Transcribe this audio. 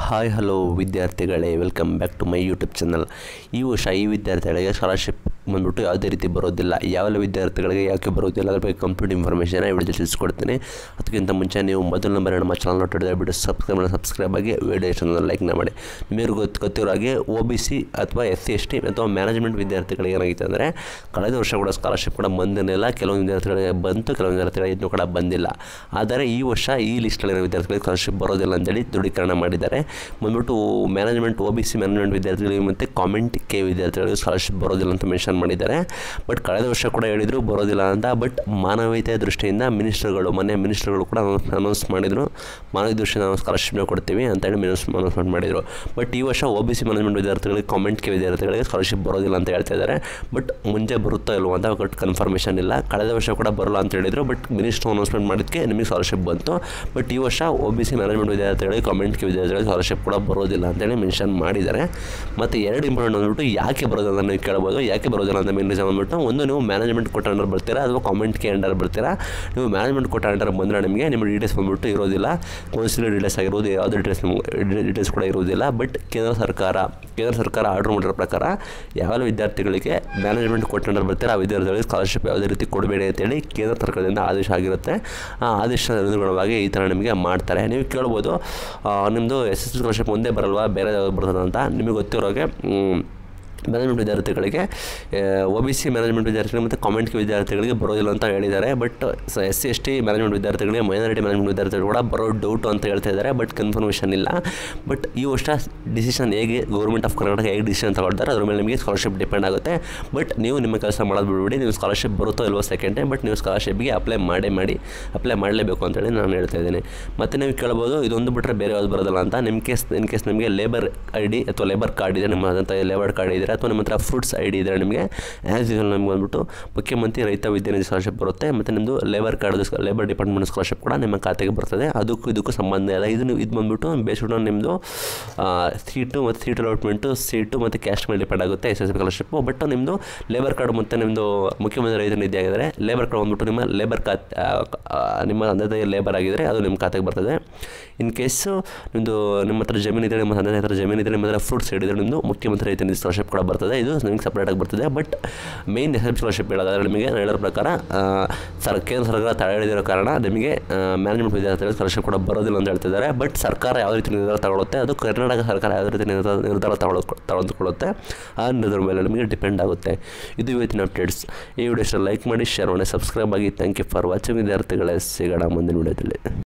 hi hello ವಿದ್ಯಾರ್ಥಿಗಳೇ welcome back to my YouTube channel ಈ ವರ್ಷ ಈ ವಿದ್ಯಾರ್ಥಿಗಳಿಗೆ ಸ್ಕಾಲರ್ಶಿಪ್ ಬಂದ್ಬಿಟ್ಟು ಯಾವುದೇ ರೀತಿ ಬರೋದಿಲ್ಲ ಯಾವೆಲ್ಲ ವಿದ್ಯಾರ್ಥಿಗಳಿಗೆ ಯಾಕೆ ಬರೋದಿಲ್ಲ ಅದ್ರ ಬಗ್ಗೆ ಕಂಪ್ಲೀಟ್ ಇನ್ಫಾರ್ಮೇಷನ್ ವಿಡಿಯೋ ತಿಳಿಸ್ಕೊಡ್ತೀನಿ ಅದಕ್ಕಿಂತ ಮುಂಚೆ ನೀವು ಮೊದಲ ನಂಬರ್ ನಮ್ಮ ಚಾನಲ್ ನೋಡಿದ್ರೆ ಬಿಟ್ಟು ಸಬ್ಸ್ಕ್ರೈಬ್ ಮಾಡಿ ಸಬ್ಸ್ಕ್ರೈಬ್ ಆಗಿ ವಿಡಿಯೋ ಇಷ್ಟೊಂದು ಲೈಕ್ನ ಮಾಡಿ ನಿಮಗೆ ಗೊತ್ತು ಗೊತ್ತಿರೋ ಹಾಗೆ ಒ ಬಿ ಸಿ ಅಥವಾ ಎಸ್ ಸಿ ಎಸ್ ಟಿ ಅಥವಾ ಮ್ಯಾನೇಜ್ಮೆಂಟ್ ವಿದ್ಯಾರ್ಥಿಗಳಿಗೆ ಏನಾಗಿತ್ತು ಅಂದರೆ ಕಳೆದ ವರ್ಷ ಕೂಡ ಸ್ಕಾಲರ್ಶಿಪ್ ಕೂಡ ಬಂದಿರಲಿಲ್ಲ ಕೆಲವೊಂದು ವಿದ್ಯಾರ್ಥಿಗಳಿಗೆ ಬಂತು ಕೆಲವೊಂದು ವಿದ್ಯಾರ್ಥಿಗಳಿಗೆ ಇನ್ನೂ ಕೂಡ ಬಂದಿಲ್ಲ ಆದರೆ ಈ ವರ್ಷ ಈ ಲಿಸ್ಟಲ್ಲಿರೋ ವಿದ್ಯಾರ್ಥಿಗಳಿಗೆ ಸ್ಕಾಲರ್ಶಿಪ್ ಬರೋದಿಲ್ಲ ಅಂತೇಳಿ ದೃಢೀಕರಣ ಮಾಡಿದ್ದಾರೆ ಬಂದ್ಬಿಟ್ಟು management O B C management ವಿದ್ಯಾರ್ಥಿಗಳಿಗೆ ಮತ್ತು ಕಾಮೆಂಟ್ ಕೆ ವಿದ್ಯಾರ್ಥಿಗಳಿಗೆ ಸ್ಕಾಲರ್ಶಿಪ್ ಬರೋದಿಲ್ಲ ಅಂತ ಮೆನ್ಷನ್ ಮಾಡಿದ್ದಾರೆ ಬಟ್ ಕಳೆದ ವರ್ಷ ಕೂಡ ಹೇಳಿದರು ಬರೋದಿಲ್ಲ ಅಂತ ಬಟ್ ಮಾನವೀಯತೆಯ ದೃಷ್ಟಿಯಿಂದ ಮಿನಿಸ್ಟರ್ಗಳು ಮೊನ್ನೆ ಮಿನಿಸ್ಟರ್ಗಳು ಕೂಡ ಅನೌನ್ಸ್ ಮಾಡಿದರು ಮಾನವೀಯ ದೃಷ್ಟಿಯಿಂದ ನಾವು ಸ್ಕಾಲರ್ಶಿಪ್ನ ಕೊಡ್ತೀವಿ ಅಂತೇಳಿ ಅನೌನ್ಸ್ಮೆಂಟ್ ಮಾಡಿದರು ಬಟ್ ಈ ವರ್ಷ ಒ ಬಿ ಸಿ ಮ್ಯಾನೇಜ್ಮೆಂಟ್ ವಿದ್ಯಾರ್ಥಿಗಳಿಗೆ ಕಾಮೆಂಟ್ ಕೆ ವಿದ್ಯಾರ್ಥಿಗಳಿಗೆ ಸ್ಕಾಲರ್ಶಿಪ್ ಬರೋದಿಲ್ಲ ಅಂತ ಹೇಳ್ತಾ ಇದ್ದಾರೆ ಬಟ್ ಮುಂಚೆ ಬರುತ್ತೋ ಇಲ್ವೋ ಅಂತ ಬಟ್ ಕನ್ಫರ್ಮೇಷನ್ ಇಲ್ಲ ಕಳೆದ ವರ್ಷ ಕೂಡ ಬರೋಲ್ಲ ಅಂತ ಹೇಳಿದರು ಬಟ್ ಮಿನಿಸ್ಟರ್ ಅನೌನ್ಸ್ಮೆಂಟ್ ಮಾಡಿದ್ದಕ್ಕೆ ನಿಮಗೆ ಸ್ಕಾಲರ್ಶಿಪ್ ಬಂತು ಬಟ್ ಈ ವರ್ಷ ಒ ಬಿ ಸಿ ಮ್ಯಾನೇಜ್ಮೆಂಟ್ ವಿದ್ಯಾರ್ಥಿಗಳಿಗೆ ಕಾಮೆಂಟ್ ಕೆ ವಿದ್ಯಾರ್ಥಿಗಳಿಗೆ ಸ್ಕಾಲರ್ಶಿಪ್ ಕೂಡ ಬರೋದಿಲ್ಲ ಅಂತೇಳಿ ಮೆನ್ಷನ್ ಮಾಡಿದ್ದಾರೆ ಮತ್ತು ಎರಡು ಇಂಪಾರ್ಟೆಂಟ್ ಅಂದ್ಬಿಟ್ಟು ಯಾಕೆ ಬರೋದಿಲ್ಲ ಅಂತ ನೀವು ಕೇಳ್ಬೋದು ಯಾಕೆ ಬರೋದಿಲ್ಲ ಅಂತ ಮೇನ್ ರೀಸನ್ ಅಂದ್ಬಿಟ್ಟು ಒಂದು ನೀವು ಮ್ಯಾನೇಜ್ಮೆಂಟ್ ಕೊಟ್ಟ ಅಂಡರ್ ಬರ್ತೀರಾ ಅಥವಾ ಕಾಮೆಂಟ್ ಕೆ ಅಂಡರ್ ಬರ್ತೀರಾ ನೀವು ಮ್ಯಾನೇಜ್ಮೆಂಟ್ ಕೊಟ್ಟ ಅಂಡರ್ ಬಂದರೆ ನಿಮಗೆ ನಿಮ್ಮ ಡೀಟೇಲ್ಸ್ ಬಂದ್ಬಿಟ್ಟು ಇರೋದಿಲ್ಲ ಕೌನ್ಸಿಲರ್ ಡೀಟೇಲ್ಸ್ ಆಗಿರ್ಬೋದು ಯಾವುದೇ ಡೀಟೇಲ್ಸ್ ಡೀಟೇಲ್ಸ್ ಕೂಡ ಇರುವುದಿಲ್ಲ ಬಟ್ ಕೇಂದ್ರ ಸರ್ಕಾರ ಕೇಂದ್ರ ಸರ್ಕಾರ ಆರ್ಡರ್ ಮಾಡಿರೋ ಪ್ರಕಾರ ಯಾವೆಲ್ಲ ವಿದ್ಯಾರ್ಥಿಗಳಿಗೆ ಮ್ಯಾನೇಜ್ಮೆಂಟ್ ಕೊಟ್ಟ ಅಂಡರ್ ಬರ್ತೀರಾ ಆ ವಿದ್ಯಾರ್ಥಿಗಳಿಗೆ ಸ್ಕಾಲರ್ಶಿಪ್ ಯಾವುದೇ ರೀತಿ ಕೊಡಬೇಡಿ ಅಂತೇಳಿ ಕೇಂದ್ರ ಸರ್ಕಾರದಿಂದ ಆದೇಶ ಆಗಿರುತ್ತೆ ಆ ಆದೇಶದ ಅನುಗುಣವಾಗಿ ಈ ಥರ ನಿಮಗೆ ಮಾಡ್ತಾರೆ ನೀವು ಕೇಳ್ಬೋದು ನಿಮ್ಮದು ಎಸ್ ಎಸ್ ಸ್ಕಾಲರ್ಶಿಪ್ ಮುಂದೆ ಬರಲ್ವಾ ಬೇರೆ ಯಾವ್ದು ಬರ್ತದೆ ಅಂತ ನಿಮಗೆ ಗೊತ್ತಿರೋಗೆ ಮ್ಯಾನೇಜ್ಮೆಂಟ್ ವಿದ್ಯಾರ್ಥಿಗಳಿಗೆ ಒ ಬಿ ಸಿ ಮ್ಯಾನೇಜ್ಮೆಂಟ್ ವಿದ್ಯಾರ್ಥಿಗಳಿಗೆ ಮತ್ತು ಕಾಮೆಂಟ್ ವಿದ್ಯಾರ್ಥಿಗಳಿಗೆ ಬರೋದಿಲ್ಲ ಅಂತ ಹೇಳಿದ್ದಾರೆ but S C S T management ವಿದ್ಯಾರ್ಥಿಗಳಿಗೆ ಮೈನಾರಿಟಿ ಮ್ಯಾನೇಜ್ಮೆಂಟ್ ವಿದ್ಯಾರ್ಥಿಗಳು ಕೂಡ ಬರೋ ಡೌಟು ಅಂತ ಹೇಳ್ತಾ ಇದ್ದಾರೆ ಬಟ್ ಕನ್ಫರ್ಮೇಷನ್ ಇಲ್ಲ ಬಟ್ ಈ ವರ್ಷ ಡಿಸಿಷನ್ ಹೇಗೆ ಗೌರ್ಮೆಂಟ್ ಆಫ್ ಕರ್ನಾಟಕ ಹೇಗೆ ಡಿಸಿಷನ್ ತಗೊಳ್ತಾರೆ ಅದ್ರ ಮೇಲೆ ನಿಮಗೆ ಸ್ಕಾಲರ್ಶಿಪ್ ಡಿಪೆಂಡ್ ಆಗುತ್ತೆ ಬಟ್ ನೀವು ನಿಮ್ಮ ಕೆಲಸ ಮಾಡೋದು ಬಿಡ್ಬಿಡಿ ನೀವು ಸ್ಕಾಲರ್ಶಿಪ್ ಬರುತ್ತೋ ಇಲ್ವೋ ಸೆಕೆಂಡೇ ಬಟ್ ನೀವು ಸ್ಕಾಲರ್ಶಿಪ್ಗೆ ಅಪ್ಲೈ ಮಾಡೇ ಮಾಡಿ ಅಪ್ಲೈ ಮಾಡಲೇಬೇಕು ಅಂತೇಳಿ ನಾನು ಹೇಳ್ತಾ ಇದ್ದೀನಿ ಮತ್ತು ನೀವು ಕೇಳ್ಬೋದು ಇದೊಂದು ಬಿಟ್ಟರೆ ಬೇರೆ ಯಾವ್ದು ಬರೋದಿಲ್ಲ ಅಂತ ನಿಮ್ಮ ಕೇಸ್ ಇನ್ ಕೇಸ್ ನಿಮಗೆ ಲೇಬರ್ ಐ ಡಿ ಅಥವಾ ಲೇಬರ್ ಕಾರ್ಡ್ ಇದೆ ನಿಮ್ಮ ಅದಂಥ ಲೇಬರ್ ಕಾರ್ಡ್ ಇದ್ದರೆ ಅಥವಾ ನಿಮ್ಮ ಹತ್ರ ಫ್ರೂಟ್ಸ್ ಐ ಡಿ ಇದ್ದರೆ ನಿಮಗೆ ಆ್ಯಸ್ ಯೂಸಲ್ ನಮ್ಗೆ ಬಂದ್ಬಿಟ್ಟು ಮುಖ್ಯಮಂತ್ರಿ ರೈತ ವಿದ್ಯಾನಿಧಿ ಸ್ಕಾಲರ್ಶಿಪ್ ಬರುತ್ತೆ ಮತ್ತು ನಿಮ್ಮದು labour card labour department scholarship ಕೂಡ ನಿಮ್ಮ ಖಾತೆಗೆ ಬರ್ತದೆ ಅದಕ್ಕೂ ಇದಕ್ಕೂ ಸಂಬಂಧ ಇಲ್ಲ ಇದು ಇದು ಬಂದ್ಬಿಟ್ಟು ಬೇಸ್ಡ್ ಆನ್ ನಿಮ್ಮದು ಸೀಟು ಮತ್ತು ಸೀಟ್ ಅಲಾಟ್ಮೆಂಟು ಸೀಟು ಮತ್ತು ಕ್ಯಾಸ್ಟ್ ಮೇಲೆ ಡಿಪೆಂಡ್ ಆಗುತ್ತೆ ಎಸ್ ಎಸ್ ಸ್ಕಾಲರ್ಶಿಪ್ಪು ಬಟ್ ನಿಮ್ಮದು ಲೇಬರ್ ಕಾರ್ಡ್ ಮತ್ತು ನಿಮ್ಮದು ಮುಖ್ಯಮಂತ್ರಿ ರೈತ ನಿಧಿ ಆಗಿದ್ದಾರೆ ಲೇಬರ್ ಕಾರ್ಡ್ ಬಂದ್ಬಿಟ್ಟು ನಿಮ್ಮ ಲೇಬರ್ ಖಾತೆ ನಿಮ್ಮ ತಂದೆ ತಾಯಿ ಲೇಬರ್ ಆಗಿದ್ದರೆ ಅದು ನಿಮ್ಮ ಖಾತೆಗೆ ಬರ್ತದೆ ಇನ್ ಕೇಸು ನಿಮ್ಮದು ನಿಮ್ಮ ಹತ್ರ ಜಮೀನು ಇದ್ದರೆ ನಿಮ್ಮ ತಂದೆ ತಾಯಿ ಹತ್ರ ಜಮೀನು ಇದ್ದರೆ ನಿಮ್ಮ ಹತ್ರ ಫ್ರೂಟ್ಸ್ ಹಿಡಿದ್ರೆ ನಿಮ್ಮದು ಮುಖ್ಯಮಂತ್ರಿ ರೈತ ನಿಧಿ ಸ್ಕಾಲರ್ಶಿಪ್ ಕೂಡ ಬರ್ತದೆ ಇದು ನಿಮಗೆ ಸಪ್ರೇಟಾಗಿ ಬರ್ತದೆ but main S S scholarship ಹೇಳೋದಾದ್ರೆ ನಿಮಗೆ ನಾನು ಹೇಳೋ ಪ್ರಕಾರ ಸರ್ ಕೇಂದ್ರ ಸರ್ಕಾರ ತಡೆ ಹಿಡಿದಿರೋ ಕಾರಣ ನಿಮಗೆ ಮ್ಯಾನೇಜ್ಮೆಂಟ್ ವಿದ್ಯಾರ್ಥಿಗಳಿಗೆ ಸ್ಕಾಲರ್ಶಿಪ್ ಕೂಡ ಬರೋದಿಲ್ಲ ಅಂತ ಹೇಳ್ತಿದ್ದಾರೆ ಬಟ್ ಸರ್ಕಾರ ಯಾವ ರೀತಿ ನಿರ್ಧಾರ ತಗೊಳುತ್ತೆ ಅದು ಕರ್ನಾಟಕ ಸರ್ಕಾರ ಯಾವ ರೀತಿ ನಿರ್ಧಾರ ನಿರ್ಧಾರ ತಗೊಳ್ಳೋ ತೆಗೆದುಕೊಳ್ಳುತ್ತೆ ಆ ನಿರ್ಧಾರ ಮೇಲೆ ನಿಮಗೆ ಡಿಪೆಂಡ್ ಆಗುತ್ತೆ ಇದು ಇವತ್ತಿನ ಅಪ್ಡೇಟ್ಸ್ ಈ ವಿಡಿಯೋ ಲೈಕ್ ಮಾಡಿ ಶೇರ್ ಮಾಡಿ ಸಬ್ಸ್ಕ್ರೈಬ್ ಆಗಿ ಥ್ಯಾಂಕ್ ಯು ಫಾರ್ ವಾಚಿಂಗ್ ವಿದ್ಯಾರ್ಥಿಗಳೇ ಸಿಗೋಣ ಮುಂದಿನ ವಿಡಿಯೋದಲ್ಲಿ